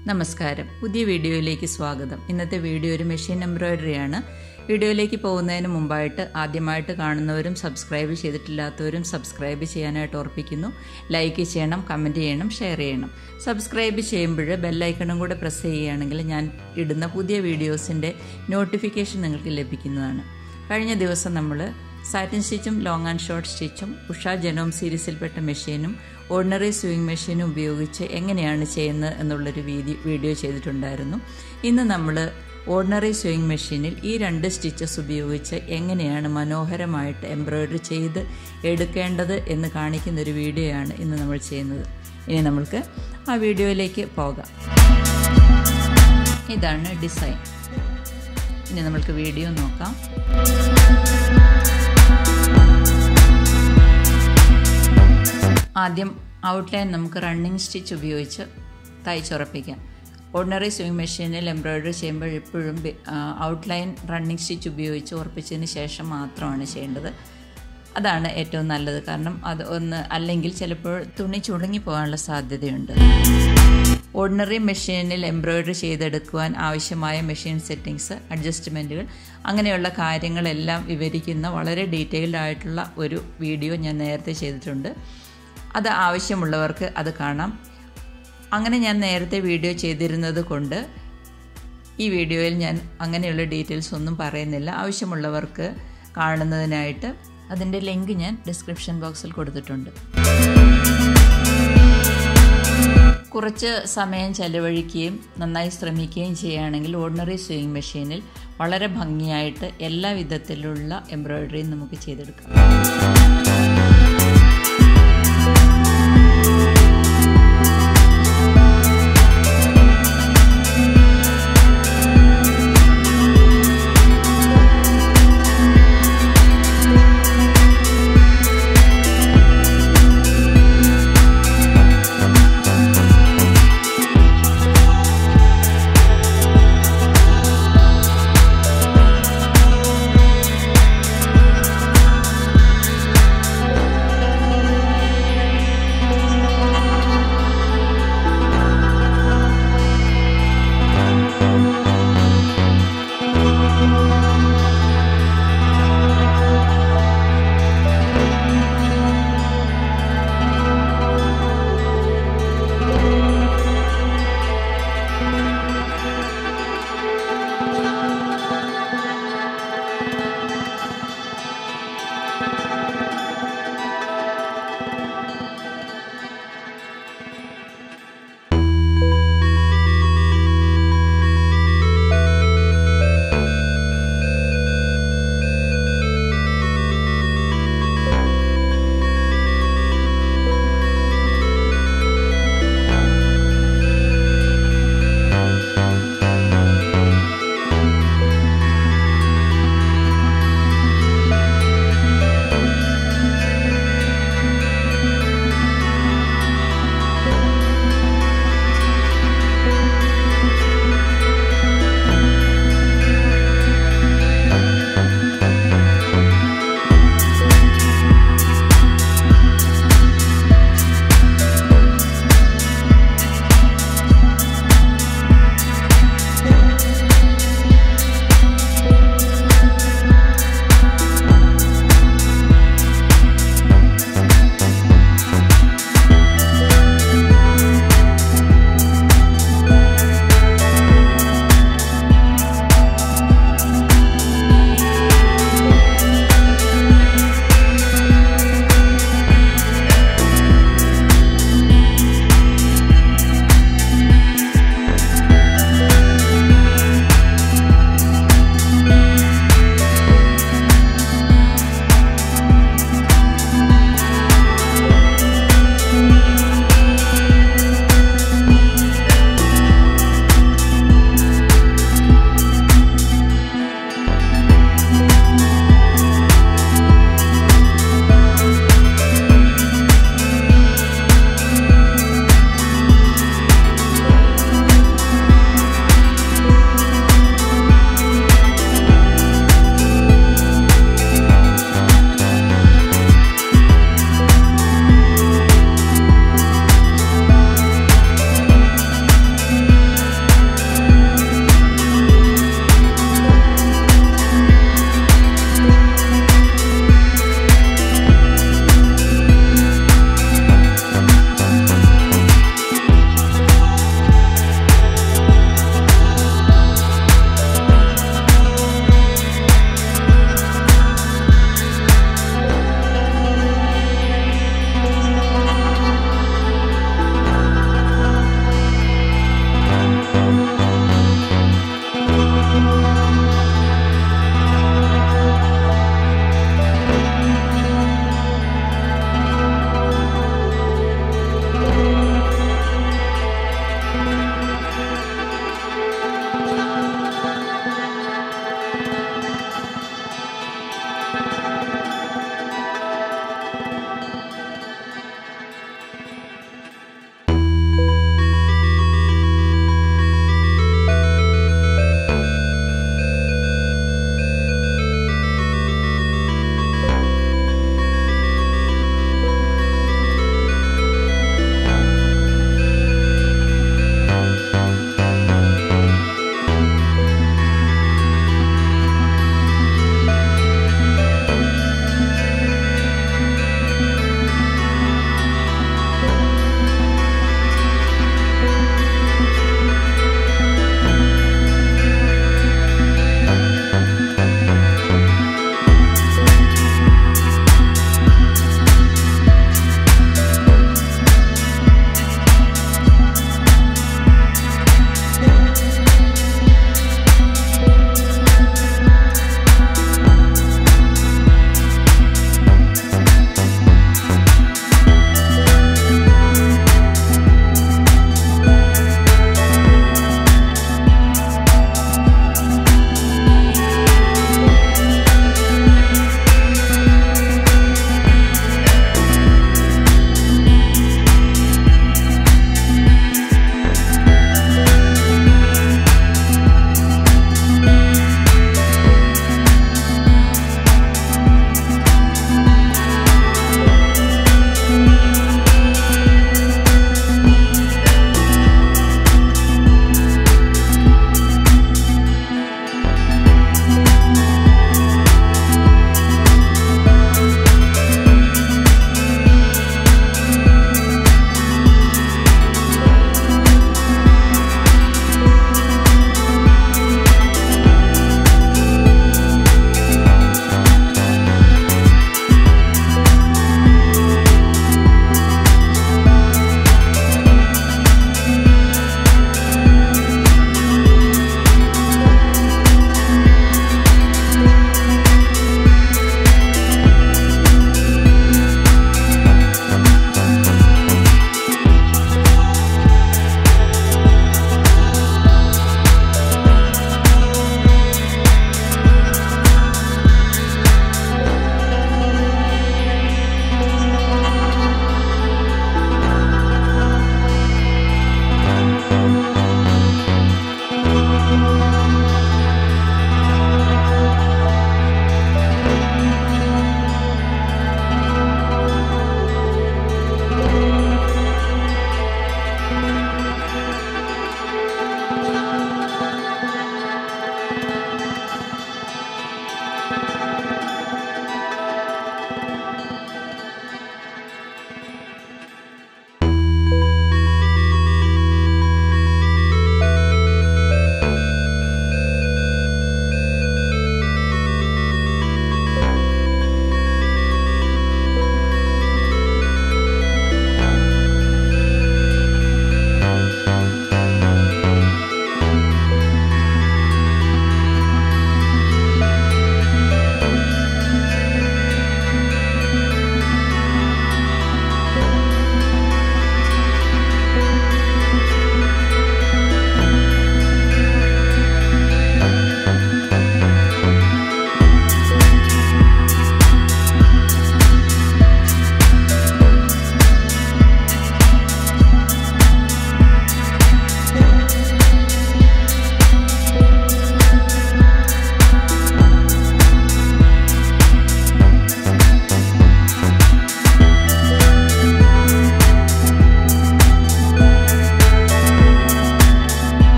നമസ്കാരം പുതിയ വീഡിയോയിലേക്ക് സ്വാഗതം ഇന്നത്തെ വീഡിയോ ഒരു മെഷീൻ എംബ്രോയിഡറി ആണ് വീഡിയോയിലേക്ക് പോകുന്നതിന് മുമ്പായിട്ട് ആദ്യമായിട്ട് കാണുന്നവരും സബ്സ്ക്രൈബ് ചെയ്തിട്ടില്ലാത്തവരും സബ്സ്ക്രൈബ് ചെയ്യാനായിട്ട് ഓർപ്പിക്കുന്നു ലൈക്ക് ചെയ്യണം കമൻറ്റ് ചെയ്യണം ഷെയർ ചെയ്യണം സബ്സ്ക്രൈബ് ചെയ്യുമ്പോൾ ബെല്ലൈക്കണും കൂടെ പ്രസ് ചെയ്യുകയാണെങ്കിൽ ഞാൻ ഇടുന്ന പുതിയ വീഡിയോസിൻ്റെ നോട്ടിഫിക്കേഷൻ നിങ്ങൾക്ക് ലഭിക്കുന്നതാണ് കഴിഞ്ഞ ദിവസം നമ്മൾ സാറ്റിൻ സ്റ്റിച്ചും ലോങ് ആൻഡ് ഷോർട്ട് സ്റ്റിച്ചും ഉഷ ജനോം സീരീസിൽപ്പെട്ട മെഷീനും ഓർഡിനറി സ്വിങ് മെഷീനും ഉപയോഗിച്ച് എങ്ങനെയാണ് ചെയ്യുന്നത് എന്നുള്ളൊരു വീഡിയോ വീഡിയോ ചെയ്തിട്ടുണ്ടായിരുന്നു ഇന്ന് നമ്മൾ ഓർഡിനറി സ്വിങ് മെഷീനിൽ ഈ രണ്ട് സ്റ്റിച്ചസ് ഉപയോഗിച്ച് എങ്ങനെയാണ് മനോഹരമായിട്ട് എംബ്രോയ്ഡറി ചെയ്ത് എടുക്കേണ്ടത് എന്ന് കാണിക്കുന്ന ഒരു വീഡിയോയാണ് ഇന്ന് നമ്മൾ ചെയ്യുന്നത് ഇനി നമ്മൾക്ക് ആ വീഡിയോയിലേക്ക് പോകാം ഇതാണ് ഡിസൈൻ ഇനി നമ്മൾക്ക് വീഡിയോ നോക്കാം ആദ്യം ഔട്ട്ലൈൻ നമുക്ക് റണ്ണിങ് സ്റ്റിച്ച് ഉപയോഗിച്ച് തയ്ച്ചുറപ്പിക്കാം ഓർഡിനറി സ്വിങ് മെഷീനിൽ എംബ്രോയ്ഡറി ചെയ്യുമ്പോൾ എപ്പോഴും ഔട്ട്ലൈൻ റണ്ണിങ് സ്റ്റിച്ച് ഉപയോഗിച്ച് ഉറപ്പിച്ചതിന് ശേഷം മാത്രമാണ് ചെയ്യേണ്ടത് അതാണ് ഏറ്റവും നല്ലത് കാരണം അത് ഒന്ന് അല്ലെങ്കിൽ ചിലപ്പോൾ തുണി ചുളുങ്ങി പോകാനുള്ള സാധ്യതയുണ്ട് ഓർഡിനറി മെഷീനിൽ എംബ്രോയ്ഡറി ചെയ്തെടുക്കുവാൻ ആവശ്യമായ മെഷീൻ സെറ്റിങ്സ് അഡ്ജസ്റ്റ്മെൻറ്റുകൾ അങ്ങനെയുള്ള കാര്യങ്ങളെല്ലാം വിവരിക്കുന്ന വളരെ ഡീറ്റെയിൽഡ് ആയിട്ടുള്ള ഒരു വീഡിയോ ഞാൻ നേരത്തെ ചെയ്തിട്ടുണ്ട് അത് ആവശ്യമുള്ളവർക്ക് അത് കാണാം അങ്ങനെ ഞാൻ നേരത്തെ വീഡിയോ ചെയ്തിരുന്നത് കൊണ്ട് ഈ വീഡിയോയിൽ ഞാൻ അങ്ങനെയുള്ള ഡീറ്റെയിൽസ് ഒന്നും പറയുന്നില്ല ആവശ്യമുള്ളവർക്ക് കാണുന്നതിനായിട്ട് അതിൻ്റെ ലിങ്ക് ഞാൻ ഡിസ്ക്രിപ്ഷൻ ബോക്സിൽ കൊടുത്തിട്ടുണ്ട് കുറച്ച് സമയം ചെലവഴിക്കുകയും നന്നായി ശ്രമിക്കുകയും ചെയ്യുകയാണെങ്കിൽ ഓർഡിനറി സ്വിങ് മെഷീനിൽ വളരെ ഭംഗിയായിട്ട് എല്ലാ വിധത്തിലുള്ള എംബ്രോയ്ഡറിയും നമുക്ക് ചെയ്തെടുക്കാം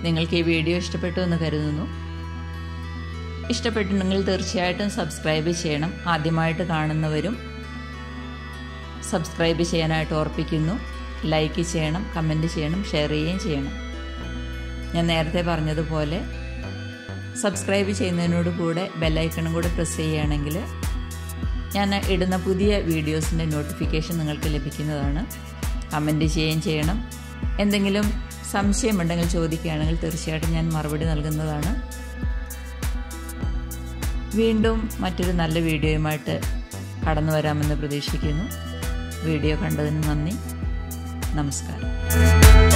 നിങ്ങൾക്ക് ഈ വീഡിയോ ഇഷ്ടപ്പെട്ടു എന്ന് കരുതുന്നു ഇഷ്ടപ്പെട്ടിട്ടുണ്ടെങ്കിൽ തീർച്ചയായിട്ടും സബ്സ്ക്രൈബ് ചെയ്യണം ആദ്യമായിട്ട് കാണുന്നവരും സബ്സ്ക്രൈബ് ചെയ്യാനായിട്ട് ഓർപ്പിക്കുന്നു ലൈക്ക് ചെയ്യണം കമൻറ്റ് ചെയ്യണം ഷെയർ ചെയ്യുകയും ചെയ്യണം ഞാൻ നേരത്തെ പറഞ്ഞതുപോലെ സബ്സ്ക്രൈബ് ചെയ്യുന്നതിനോട് കൂടെ ബെല്ലൈക്കണും കൂടെ പ്രസ് ചെയ്യുകയാണെങ്കിൽ ഞാൻ ഇടുന്ന പുതിയ വീഡിയോസിൻ്റെ നോട്ടിഫിക്കേഷൻ നിങ്ങൾക്ക് ലഭിക്കുന്നതാണ് കമൻറ്റ് ചെയ്യുകയും ചെയ്യണം എന്തെങ്കിലും സംശയമുണ്ടെങ്കിൽ ചോദിക്കുകയാണെങ്കിൽ തീർച്ചയായിട്ടും ഞാൻ മറുപടി നൽകുന്നതാണ് വീണ്ടും മറ്റൊരു നല്ല വീഡിയോയുമായിട്ട് കടന്നു വരാമെന്ന് പ്രതീക്ഷിക്കുന്നു വീഡിയോ കണ്ടതിന് നന്ദി നമസ്കാരം